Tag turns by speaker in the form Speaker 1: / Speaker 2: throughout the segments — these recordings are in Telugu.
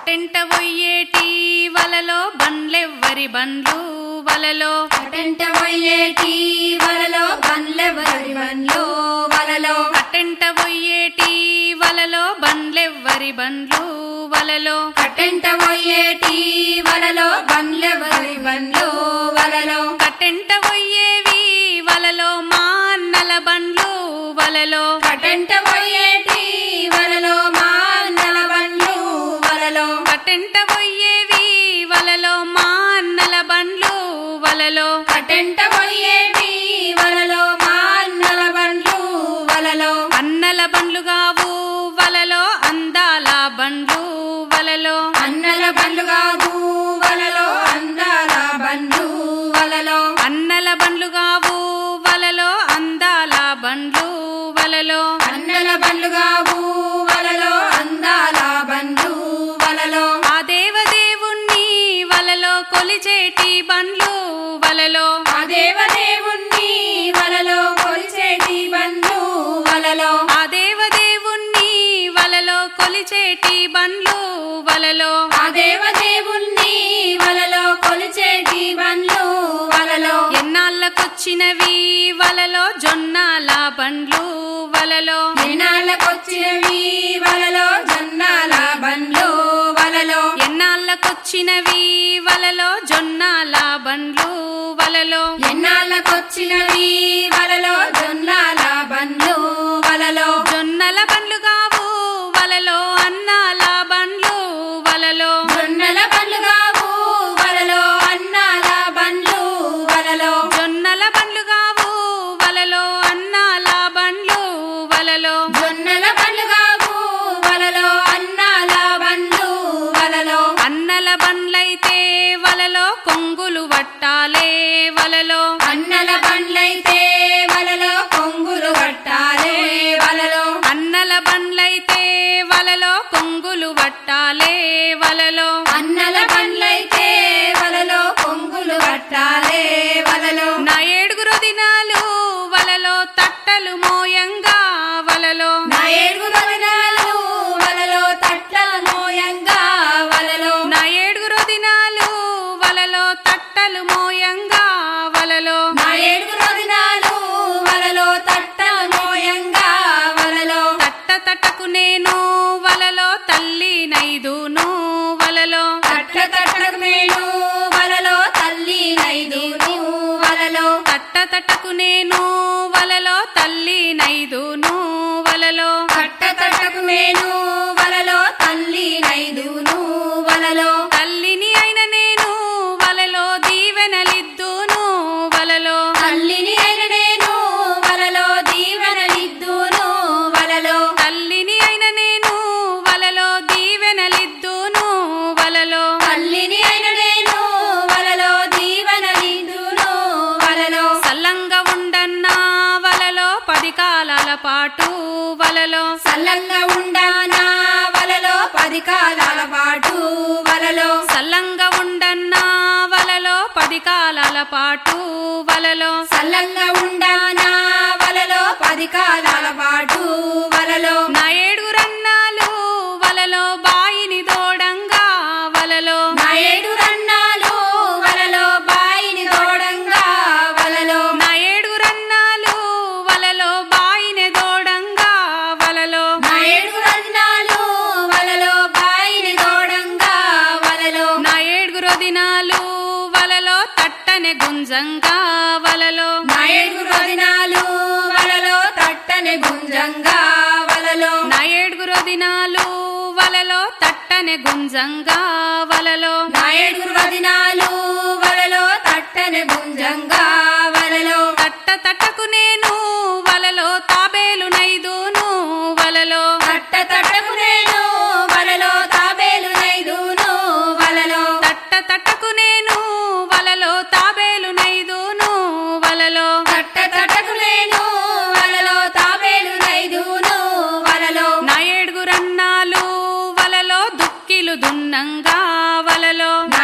Speaker 1: కట్టెంట పొయ్యేటి వలలో బండ్లెవ్వరి బండ్లు వలలో
Speaker 2: అటెంట పోయేటి వలలో బండ్లెవరి బండ్లు వలలో
Speaker 1: కట్టెంట పొయ్యేటి వలలో బండ్లెవ్వరి బండ్లు వలలో
Speaker 2: అటెంట పోయేటి వలలో బండ్లెవరి బండ్లు వలలో
Speaker 1: కట్టెంట పొయ్యేవి వలలో మా అన్నల బండ్లు వలలో
Speaker 2: అటెంట పోయేటి వలలో మా అన్నల బండ్లు వలలో
Speaker 1: కట్టెంట పొయ్యేవి వలలో మా అన్నల బండ్లు వలలో
Speaker 2: అటెంట పోయేటి వలలో మా అన్నల బండ్లు వలలో
Speaker 1: అన్నల బండ్లు కావు వలలో అందాల బండ్లు వలలో
Speaker 2: అన్నల బండ్లు కాదు వలలో అందాల బండ్లు వలలో
Speaker 1: అన్నల బండ్లు కావు వలలో అందాల బండ్లు వలలో
Speaker 2: అన్నల బండ్లు కావు వలలో అందాల బండ్లు వలలో
Speaker 1: ఆ దేవదేవుణ్ణి వలలో కొలిచేటి బండ్లు వలలో
Speaker 2: ఆ దేవదేవుణ్ణి వలలో కొలిచేటి బండ్లు వలలో
Speaker 1: ఆ దేవదేవుణ్ణి వలలో కొలిచేటి బండ్లు వలలో
Speaker 2: ఆ దేవదేవుణ్ణి వలలో కొలిచేటి బండ్లు వలలో
Speaker 1: ఎన్నాళ్ళకొచ్చినవి వలలో జొన్నాల బండ్లు వలలో
Speaker 2: ఎన్నాళ్ళకొచ్చినవి వలలో జొన్నాల బండ్లు వలలో
Speaker 1: ఎన్నాళ్ళకొచ్చినవి వలలో జొన్నాల బండ్లు వలలో
Speaker 2: ఎన్నాళ్ళకొచ్చినవి వలలో జొన్నాల బండ్లు వలలో
Speaker 1: జొన్నల బండ్లు కావు వలలో అన్నాల బండ్లు వలలో
Speaker 2: జొన్నల బండ్లు కావు వలలో అన్నాల బండ్లు వలలో
Speaker 1: జొన్నల బండ్లు కావు వలలో అన్నాల బండ్లు వలలో
Speaker 2: జొన్నల బండ్లు కావు వలలో అన్నాల బండ్లు వలలో
Speaker 1: అన్నల బండ్లైతే వలలో కొంగులు వట్టాలే వలలో
Speaker 2: అన్నల బండ్లైతే వలలో కొంగులు కట్టాలే వలలో
Speaker 1: అన్నల బండ్లైతే వలలో కొంగులు వట్టాలే వలలో
Speaker 2: అన్నల బండ్లైతే వలలో కొంగులు కట్టాలే వలలో
Speaker 1: నా ఏడుగురు దినాలు వలలో తట్టలు మోయంగా వలలో
Speaker 2: నా ఏడుగురు దినాలు వలలో తట్ల మోయంగా వలలో
Speaker 1: నా ఏడుగురు దినాలు వలలో తట్టలు మోయంగా వలలో
Speaker 2: నా ఏడుగురు దినాలు వలలో తట్ట మోయంగా వలలో
Speaker 1: తట్ట తట్టకు నేను వలలో తల్లి నైదును వలలో
Speaker 2: తట్ల తట్టకు నేను వలలో తల్లి నైదును వలలో
Speaker 1: తట్ట తట్టకు నేను వలలో తల్లి నైదును వలలో
Speaker 2: తట్ట తట్టకు నేను వలలో తల్లి నైదును వలలో
Speaker 1: తల్లిని అయిన నేను వలలో దీవెనలిద్దును వలలో
Speaker 2: తల్లిని అయిన నేను వలలో దీవెనలిద్దును వలలో
Speaker 1: తల్లిని అయిన నేను వలలో దీవెనలిద్దును వలలో
Speaker 2: తల్లిని అయిన నేను వలలో దీవెనలిద్దును వలలో
Speaker 1: సల్లంగా ఉండన్నా వలలో పది కాలాల పాటు వలలో
Speaker 2: సల్లంగా ఉండానా వలలో పది కాలాల పాటు వలలో
Speaker 1: సల్లంగా ఉండన్నా వలలో పది కాలాల పాటు వలలో
Speaker 2: సల్లంగా ఉండానా వలలో పది కాలాల పాటు వలలో
Speaker 1: నా ఏడుగురన్నాలు వలలో బాయిని దోడంగా వలలో
Speaker 2: నా ఏడు రన్నాలు వలలో బాయిని తోడంగా వలలో
Speaker 1: నా ఏడుగురన్నాలు వలలో బాయిని దోడంగా వలలో
Speaker 2: నా ఏడు రన్నాలు వలలో బాయిని తోడంగా వలలో
Speaker 1: నా ఏడుగురు దినాలు వలలో తట్టనే గుంజంగా వలలో
Speaker 2: నా ఏడు దినాలు వలలో తట్టని గుంజంగా వలలో
Speaker 1: నా ఏడుగురు దినాలు వలలో తట్టనే గుంజంగా వలలో
Speaker 2: నా ఏడు దినాలు వలలో తట్టని గుంజంగా వలలో
Speaker 1: తట్ట తట్టకు నేను వలలో తాబేలు నైదును వలలో
Speaker 2: తట్ట తట్టకు నేను వలలో తాబేలు నైదును వలలో
Speaker 1: తట్ట తట్టకు నేను వలలో తాబేలు నైదును వలలో
Speaker 2: తట్ట తట్టకు నేను వలలో తాబేలు నైదును వలలో
Speaker 1: నా ఏడుగురన్నాలు వలలో దుక్కిలు దున్నంగా వలలో
Speaker 2: నా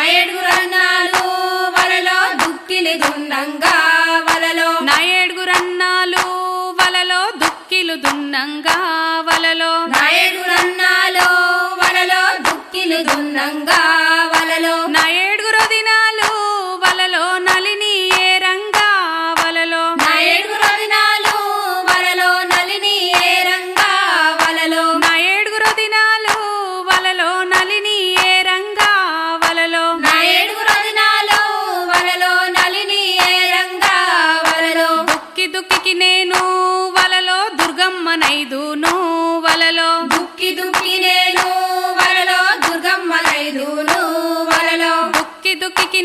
Speaker 2: ఏడుగురన్నాలు వలలో దుక్కిలి దున్నంగా వలలో
Speaker 1: నా ఏడుగురన్నాలు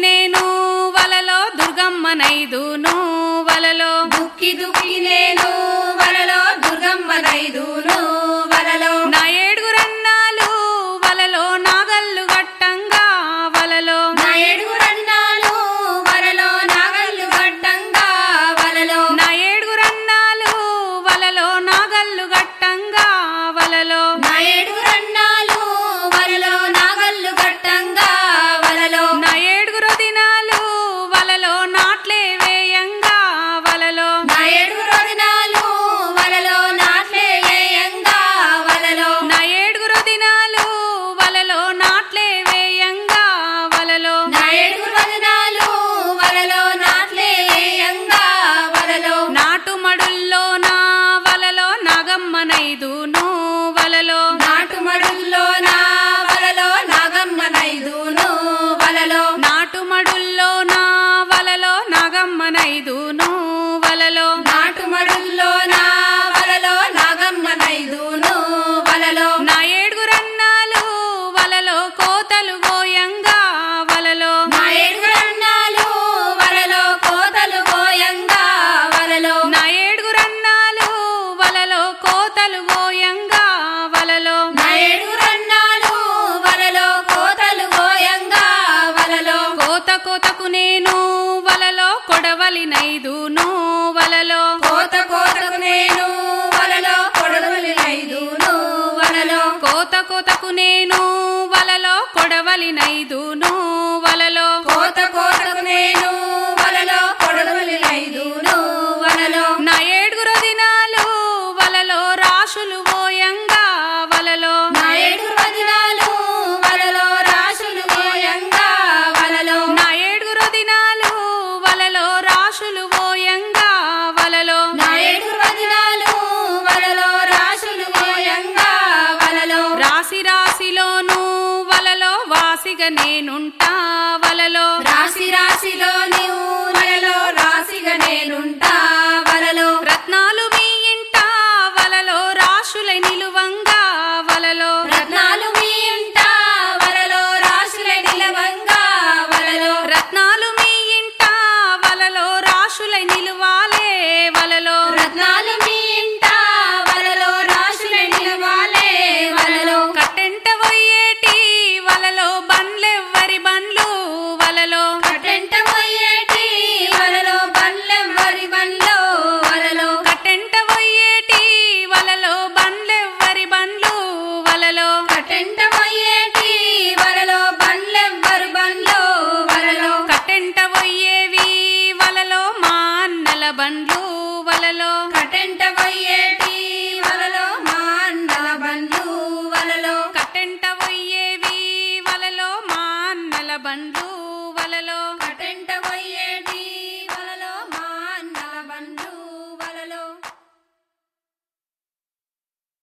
Speaker 1: నేను వలలో దుర్గమ్మనైదును వలలో
Speaker 2: దుక్కి దుక్కి నేను వలలో దుర్గమ్మ నైదును వలలో
Speaker 1: నా ఏడుగురన్నాలు వలలో నాగల్లు గట్టంగా వలలో
Speaker 2: నా ఏడుగురన్నాలు వలలో నాగల్లు గడ్డంగా వలలో
Speaker 1: నా ఏడుగురన్నాలు వలలో నాగల్లు గట్టంగా వలలో
Speaker 2: నా ఏడుగురన్నాలు వలలో నాగల్లు గట్టంగా వలలో
Speaker 1: నా ఏడుగురు దినాలు వలలో నాట్లే వేయంగా వలలో
Speaker 2: నా ఏడుగురు దినాలు వలలో నాట్లే వేయంగా వలలో
Speaker 1: నా ఏడుగురు దినాలు వలలో నాట్లే వేయంగా వలలో
Speaker 2: నా ఏడుగురు దినాలు వలలో నాట్లే వేయంగా వలలో
Speaker 1: నాటు మడుల్లో నా వలలో నాగమ్మనైదును వలలో
Speaker 2: నాటు మడుల్లో నా వలలో నాగమ్మ నైదును వలలో
Speaker 1: నాటు మడుల్లో నా వలలో నాగమ్మనైదును వలలో
Speaker 2: నాటు మడుల్లో నా వలలో నాగమ్మ నైదును వలలో
Speaker 1: నా ఏడుగురన్నాలు వలలో కోతలు గోయంగా వలలో
Speaker 2: నా ఏడుగురన్నాలు వలలో కోతలు గోయంగా వలలో
Speaker 1: నా ఏడుగురన్నాలు వలలో కోతలు గోయంగా వలలో
Speaker 2: నా ఏడుగురన్నాలు వలలో కోతలు గోయంగా వలలో
Speaker 1: కోత కోతకు నేను వలలో కొడవలినైదును వలలో
Speaker 2: కోత కోతకు నేను వలలో కొడవలి నైదును వలలో
Speaker 1: కోత కోతకు నేను వలలో కొడవలినైదును వలలో
Speaker 2: కోత కోతకు నేను వలలో కొడవలి నైదును వలలో
Speaker 1: నా ఏడుగురు దినాలు వలలో రాశులు ఓయంగా వలలో
Speaker 2: నా ఏడుగురు దినాలు వలలో రాశులు గోయంగా వలలో
Speaker 1: నా ఏడుగురు దినాలు వలలో రాశులు ఓయంగా వలలో
Speaker 2: నా ఏడుగురు దినాలు వలలో రాశులు గోయంగా వలలో
Speaker 1: రాశి రాశిలోను వలలో వాసిగా నేనుంటా వలలో
Speaker 2: రాశి రాశిలో నీవు వలలో రాశిగా నేనుంటా